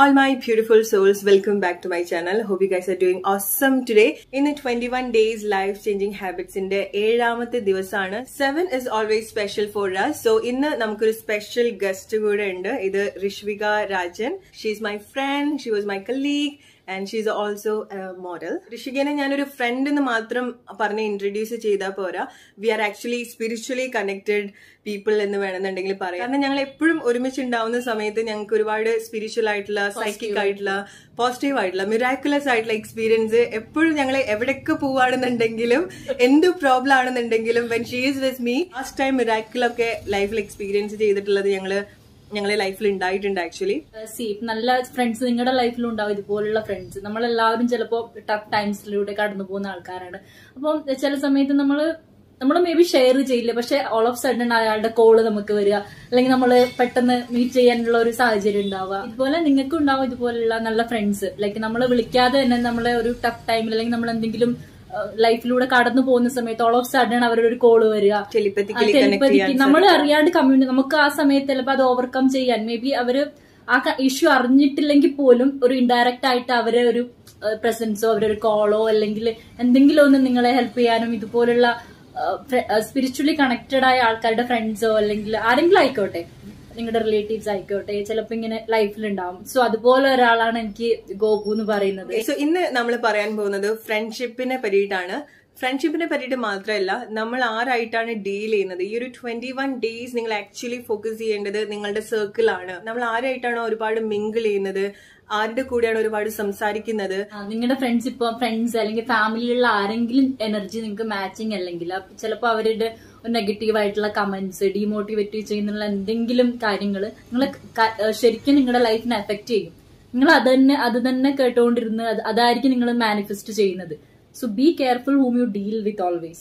all my beautiful souls, welcome back to my channel. Hope you guys are doing awesome today. In the 21 days life changing habits in the ഏഴാമത്തെ ദിവസമാണ് seven is always special for us so ഇന്ന് നമുക്കൊരു special guest കൂടെ ഉണ്ട് ഇത് Rishvika Rajan she's my friend she was my colleague and she's also model ഋഷികനെ ഞാനൊരു friend എന്ന് മാത്രം പറഞ്ഞ് ഇൻട്രൊഡ്യൂസ് ചെയ്താൽ പോരാ we are actually spiritually connected people എന്ന് വേണമെന്നുണ്ടെങ്കിൽ പറയാം കാരണം ഞങ്ങൾ എപ്പോഴും ഒരുമിച്ച് ഉണ്ടാവുന്ന സമയത്ത് ഞങ്ങൾക്ക് ഒരുപാട് സ്പിരിച്വൽ ആയിട്ടുള്ള സൈക്കിക് ആയിട്ടുള്ള പോസിറ്റീവ് ആയിട്ടുള്ള മിറാക്കുലസ് ആയിട്ടുള്ള എക്സ്പീരിയൻസ് എപ്പോഴും ഞങ്ങൾ എവിടെയൊക്കെ പോവാണെന്നുണ്ടെങ്കിലും എന്ത് പ്രോബ്ലം ആണെന്നുണ്ടെങ്കിലും when she's with me last time മിറാക്കിളൊക്കെ ലൈഫിൽ എക്സ്പീരിയൻസ് ചെയ്തിട്ടുള്ളത് ഞങ്ങള് ഞങ്ങളെ ലൈഫിൽ ഉണ്ടായിട്ടുണ്ട് ആക്ച്വലി സി നല്ല ഫ്രണ്ട്സ് നിങ്ങളുടെ ലൈഫിലും ഉണ്ടാവും ഇതുപോലുള്ള ഫ്രണ്ട്സ് നമ്മളെല്ലാവരും ചിലപ്പോൾ ടഫ് ടൈംസിലൂടെ കടന്നു പോകുന്ന ആൾക്കാരാണ് അപ്പം ചില സമയത്ത് നമ്മൾ നമ്മൾ മേ ബി ഷെയർ ചെയ്യില്ല പക്ഷെ ഓൾ ഓഫ് സഡൻ അയാളുടെ കോള് നമുക്ക് വരിക അല്ലെങ്കിൽ നമ്മൾ പെട്ടെന്ന് മീറ്റ് ചെയ്യാനുള്ള ഒരു സാഹചര്യം ഉണ്ടാവുക ഇതുപോലെ നിങ്ങൾക്കും ഉണ്ടാവും ഇതുപോലുള്ള നല്ല ഫ്രണ്ട്സ് ലൈക്ക് നമ്മൾ വിളിക്കാതെ തന്നെ നമ്മളെ ഒരു ടഫ് ടൈമിൽ അല്ലെങ്കിൽ നമ്മൾ എന്തെങ്കിലും ലൈഫിലൂടെ കടന്നു പോകുന്ന സമയത്ത് ഓൾ ഓഫ് സഡൻ അവരുടെ ഒരു കോള് വരിക ടെലിപ്പത്തിക്കലി കണക്ട് ചെയ്യാൻ നമ്മൾ അറിയാണ്ട് കമ്മ്യൂണിറ്റി നമുക്ക് ആ സമയത്ത് ചിലപ്പോൾ അത് ഓവർകം ചെയ്യാൻ മേ ബി അവര് ആ ഇഷ്യൂ അറിഞ്ഞിട്ടില്ലെങ്കിൽ പോലും ഒരു ഇൻഡയറക്റ്റ് ആയിട്ട് അവരെ ഒരു പ്രസൻസോ അവരെ ഒരു കോളോ അല്ലെങ്കിൽ എന്തെങ്കിലും ഒന്ന് നിങ്ങളെ ഹെൽപ്പ് ചെയ്യാനും ഇതുപോലുള്ള സ്പിരിച്വലി കണക്റ്റഡ് ആയ ആൾക്കാരുടെ ഫ്രണ്ട്സോ അല്ലെങ്കിൽ ആരെങ്കിലും ആയിക്കോട്ടെ നിങ്ങളുടെ റിലേറ്റീവ്സ് ആയിക്കോട്ടെ ചിലപ്പോൾ ഇങ്ങനെ ലൈഫിൽ ഉണ്ടാവും സോ അതുപോലെ ഒരാളാണ് എനിക്ക് ഗോപു എന്ന് പറയുന്നത് സോ ഇന്ന് നമ്മൾ പറയാൻ പോകുന്നത് ഫ്രണ്ട്ഷിപ്പിനെ പറ്റിയിട്ടാണ് ഫ്രണ്ട്ഷിപ്പിനെ പറ്റിയിട്ട് മാത്രമല്ല നമ്മൾ ആരായിട്ടാണ് ഡീൽ ചെയ്യുന്നത് ഈ ഒരു ട്വന്റി വൺ ഡേയ്സ് നിങ്ങൾ ആക്ച്വലി ഫോക്കസ് ചെയ്യേണ്ടത് നിങ്ങളുടെ സർക്കിളാണ് നമ്മൾ ആരായിട്ടാണോ ഒരുപാട് മിങ്കിൾ ചെയ്യുന്നത് ആരുടെ കൂടെയാണ് ഒരുപാട് സംസാരിക്കുന്നത് നിങ്ങളുടെ ഫ്രണ്ട്സ് ഇപ്പൊ ഫ്രണ്ട്സ് അല്ലെങ്കിൽ ഫാമിലിയിലുള്ള ആരെങ്കിലും എനർജി നിങ്ങൾക്ക് മാച്ചിങ് അല്ലെങ്കിൽ ചിലപ്പോൾ അവരുടെ നെഗറ്റീവ് ആയിട്ടുള്ള കമന്റ്സ് ഡീമോട്ടിവേറ്റ് ചെയ്യുന്നുള്ള എന്തെങ്കിലും കാര്യങ്ങൾ നിങ്ങൾ ശരിക്കും നിങ്ങളുടെ ലൈഫിനെ എഫക്ട് ചെയ്യും നിങ്ങൾ അത് തന്നെ അത് തന്നെ കേട്ടുകൊണ്ടിരുന്ന് അത് അതായിരിക്കും നിങ്ങൾ മാനിഫെസ്റ്റ് ചെയ്യുന്നത് so be careful whom you deal with always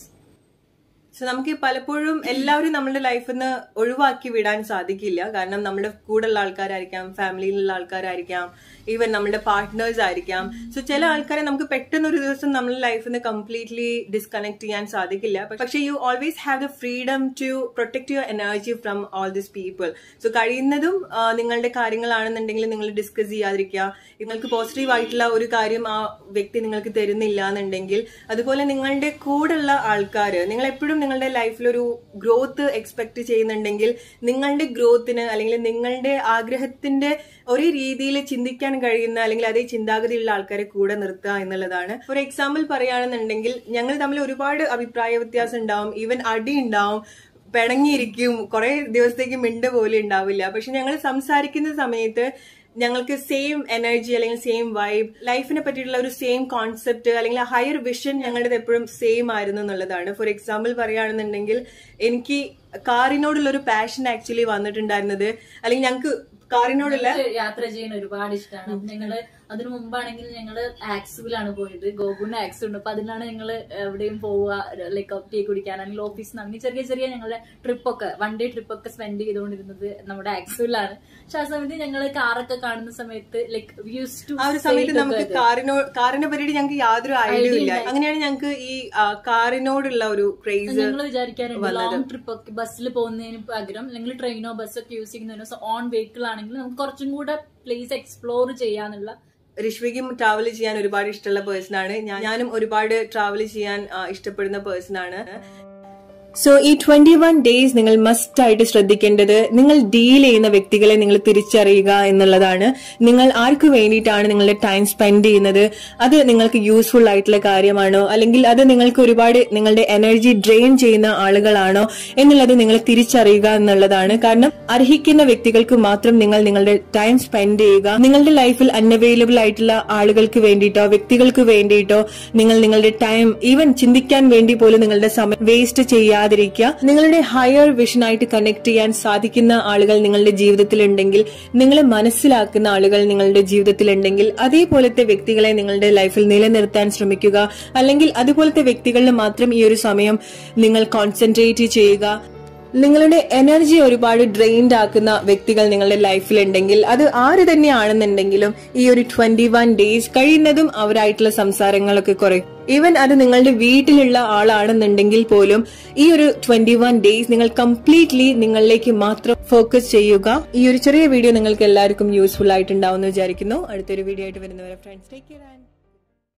so നമുക്ക് പലപ്പോഴും എല്ലാവരും നമ്മുടെ ലൈഫിൽ നിന്ന് ഒഴിവാക്കി വിടാൻ സാധിക്കില്ല കാരണം നമ്മുടെ കൂടെയുള്ള ആൾക്കാരായിരിക്കാം ഫാമിലിയിലുള്ള ആൾക്കാരായിരിക്കാം ഈവൻ നമ്മുടെ പാർട്ട്നേഴ്സ് ആയിരിക്കാം സോ ചില ആൾക്കാരെ നമുക്ക് പെട്ടെന്ന് ഒരു ദിവസം നമ്മുടെ ലൈഫിൽ നിന്ന് കംപ്ലീറ്റ്ലി ഡിസ്കണക്ട് ചെയ്യാൻ സാധിക്കില്ല പക്ഷെ you always have the freedom to protect your energy from all this people so കഴിയുന്നതും നിങ്ങളുടെ കാര്യങ്ങളാണെന്നുണ്ടെങ്കിൽ നിങ്ങൾ ഡിസ്കസ് ചെയ്യാതിരിക്കുക നിങ്ങൾക്ക് പോസിറ്റീവ് ആയിട്ടുള്ള ഒരു കാര്യം ആ വ്യക്തി നിങ്ങൾക്ക് തരുന്നില്ല എന്നുണ്ടെങ്കിൽ അതുപോലെ നിങ്ങളുടെ കൂടെയുള്ള ആൾക്കാർ നിങ്ങൾ എപ്പോഴും നിങ്ങളുടെ ലൈഫിൽ ഒരു ഗ്രോത്ത് എക്സ്പെക്ട് ചെയ്യുന്നുണ്ടെങ്കിൽ നിങ്ങളുടെ ഗ്രോത്തിന് അല്ലെങ്കിൽ നിങ്ങളുടെ ആഗ്രഹത്തിന്റെ ഒരേ രീതിയിൽ ചിന്തിക്കാൻ കഴിയുന്ന അല്ലെങ്കിൽ അതേ ചിന്താഗതിയുള്ള ആൾക്കാരെ കൂടെ നിർത്തുക എന്നുള്ളതാണ് ഫോർ എക്സാമ്പിൾ പറയുകയാണെന്നുണ്ടെങ്കിൽ ഞങ്ങൾ തമ്മിൽ ഒരുപാട് അഭിപ്രായ വ്യത്യാസം ഉണ്ടാവും ഈവൻ അടി ഉണ്ടാവും പിണങ്ങിയിരിക്കും കുറെ ദിവസത്തേക്ക് മിണ്ട് പോലും ഉണ്ടാവില്ല പക്ഷെ ഞങ്ങൾ സംസാരിക്കുന്ന സമയത്ത് ഞങ്ങൾക്ക് സെയിം എനർജി അല്ലെങ്കിൽ സെയിം വൈബ് ലൈഫിനെ പറ്റിയിട്ടുള്ള ഒരു സെയിം കോൺസെപ്റ്റ് അല്ലെങ്കിൽ ഹയർ വിഷൻ ഞങ്ങളുടെ എപ്പോഴും സെയിം ആയിരുന്നു എന്നുള്ളതാണ് ഫോർ എക്സാമ്പിൾ പറയുകയാണെന്നുണ്ടെങ്കിൽ എനിക്ക് കാറിനോടുള്ള ഒരു പാഷൻ ആക്ച്വലി വന്നിട്ടുണ്ടായിരുന്നത് അല്ലെങ്കിൽ ഞങ്ങൾക്ക് കാറിനോടുള്ള യാത്ര ചെയ്യാൻ ഒരുപാട് ഇഷ്ടമാണ് ഞങ്ങള് അതിനു മുമ്പാണെങ്കിൽ ഞങ്ങള് ആക്സുവിലാണ് പോയത് ഗോകുന് ആക്സു ഉണ്ട് അപ്പൊ അതിലാണ് ഞങ്ങൾ എവിടെയും പോവുക ലൈക്ക് ടീ കുടിക്കാൻ അല്ലെങ്കിൽ ഓഫീസിൽ നിന്ന് അങ്ങനെ ചെറിയ ചെറിയ ഞങ്ങളുടെ ട്രിപ്പൊക്കെ വൺ ഡേ ട്രിപ്പൊക്കെ സ്പെൻഡ് ചെയ്തുകൊണ്ടിരുന്നത് നമ്മുടെ ആക്സുവിലാണ് പക്ഷെ ആ സമയത്ത് ഞങ്ങൾ കാറൊക്കെ കാണുന്ന സമയത്ത് ലൈക്ക് യൂസ് ടു ആ ഒരു സമയത്ത് നമുക്ക് കാറിനോ കാറിനെ പറ്റിയിട്ട് ഞങ്ങൾക്ക് യാതൊരു ഐഡിയ ഇല്ല അങ്ങനെയാണ് ഞങ്ങൾക്ക് ഈ കാറിനോടുള്ള ഒരു ക്രേസ് ഞങ്ങൾ വിചാരിക്കാറുണ്ട് ലോങ് ട്രിപ്പ് ഒക്കെ ബസ്സിൽ പോകുന്നതിന് പകരം അല്ലെങ്കിൽ ട്രെയിനോ ബസ്സോ ഒക്കെ യൂസ് ചെയ്യുന്നതിനോ ഓൺ വെഹിക്കിൾ ആണെങ്കിൽ നമുക്ക് കുറച്ചും കൂടെ പ്ലേസ് എക്സ്പ്ലോർ ചെയ്യാന്നുള്ള ഋഷ്വിക്കും ട്രാവൽ ചെയ്യാൻ ഒരുപാട് ഇഷ്ടമുള്ള പേഴ്സൺ ആണ് ഞാനും ഒരുപാട് ട്രാവൽ ചെയ്യാൻ ഇഷ്ടപ്പെടുന്ന പേഴ്സൺ ആണ് സോ ഈ ട്വന്റി വൺ ഡേയ്സ് നിങ്ങൾ മസ്റ്റ് ആയിട്ട് ശ്രദ്ധിക്കേണ്ടത് നിങ്ങൾ ഡീൽ ചെയ്യുന്ന വ്യക്തികളെ നിങ്ങൾ തിരിച്ചറിയുക എന്നുള്ളതാണ് നിങ്ങൾ ആർക്ക് വേണ്ടിയിട്ടാണ് നിങ്ങളുടെ ടൈം സ്പെൻഡ് ചെയ്യുന്നത് അത് നിങ്ങൾക്ക് യൂസ്ഫുൾ ആയിട്ടുള്ള കാര്യമാണോ അല്ലെങ്കിൽ അത് നിങ്ങൾക്ക് ഒരുപാട് നിങ്ങളുടെ എനർജി ഡ്രെയിൻ ചെയ്യുന്ന ആളുകളാണോ എന്നുള്ളത് നിങ്ങൾ തിരിച്ചറിയുക എന്നുള്ളതാണ് കാരണം അർഹിക്കുന്ന വ്യക്തികൾക്ക് മാത്രം നിങ്ങൾ നിങ്ങളുടെ ടൈം സ്പെൻഡ് ചെയ്യുക നിങ്ങളുടെ ലൈഫിൽ അൺഅവൈലബിൾ ആയിട്ടുള്ള ആളുകൾക്ക് വേണ്ടിയിട്ടോ വ്യക്തികൾക്ക് വേണ്ടിയിട്ടോ നിങ്ങൾ നിങ്ങളുടെ ടൈം ഈവൻ ചിന്തിക്കാൻ വേണ്ടി പോലും നിങ്ങളുടെ സമയം വേസ്റ്റ് ചെയ്യാതെ ചെയ്യാതിരിക്കുക നിങ്ങളുടെ ഹയർ വിഷനായിട്ട് കണക്ട് ചെയ്യാൻ സാധിക്കുന്ന ആളുകൾ നിങ്ങളുടെ ജീവിതത്തിൽ ഉണ്ടെങ്കിൽ നിങ്ങളെ മനസ്സിലാക്കുന്ന ആളുകൾ നിങ്ങളുടെ ജീവിതത്തിൽ ഉണ്ടെങ്കിൽ അതേപോലത്തെ വ്യക്തികളെ നിങ്ങളുടെ ലൈഫിൽ നിലനിർത്താൻ ശ്രമിക്കുക അല്ലെങ്കിൽ അതുപോലത്തെ വ്യക്തികളിൽ മാത്രം ഈ ഒരു സമയം നിങ്ങൾ കോൺസെൻട്രേറ്റ് ചെയ്യുക നിങ്ങളുടെ എനർജി ഒരുപാട് ഡ്രെയിൻഡ് ആക്കുന്ന വ്യക്തികൾ നിങ്ങളുടെ ലൈഫിൽ ഉണ്ടെങ്കിൽ അത് ആര് തന്നെയാണെന്നുണ്ടെങ്കിലും ഈ ഒരു ട്വന്റി വൺ ഡേയ്സ് കഴിയുന്നതും അവരായിട്ടുള്ള സംസാരങ്ങളൊക്കെ കുറയും ഈവൻ അത് നിങ്ങളുടെ വീട്ടിലുള്ള ആളാണെന്നുണ്ടെങ്കിൽ പോലും ഈ ഒരു ട്വന്റി വൺ ഡേയ്സ് നിങ്ങൾ കംപ്ലീറ്റ്ലി നിങ്ങളിലേക്ക് മാത്രം ഫോക്കസ് ചെയ്യുക ഈ ഒരു ചെറിയ വീഡിയോ നിങ്ങൾക്ക് എല്ലാവർക്കും യൂസ്ഫുൾ ആയിട്ടുണ്ടാവും എന്ന് വിചാരിക്കുന്നു അടുത്തൊരു വീഡിയോ ആയിട്ട് വരുന്നവരെ ഫ്രണ്ട്സ് ടേക്ക് കെയർ ആൻഡ്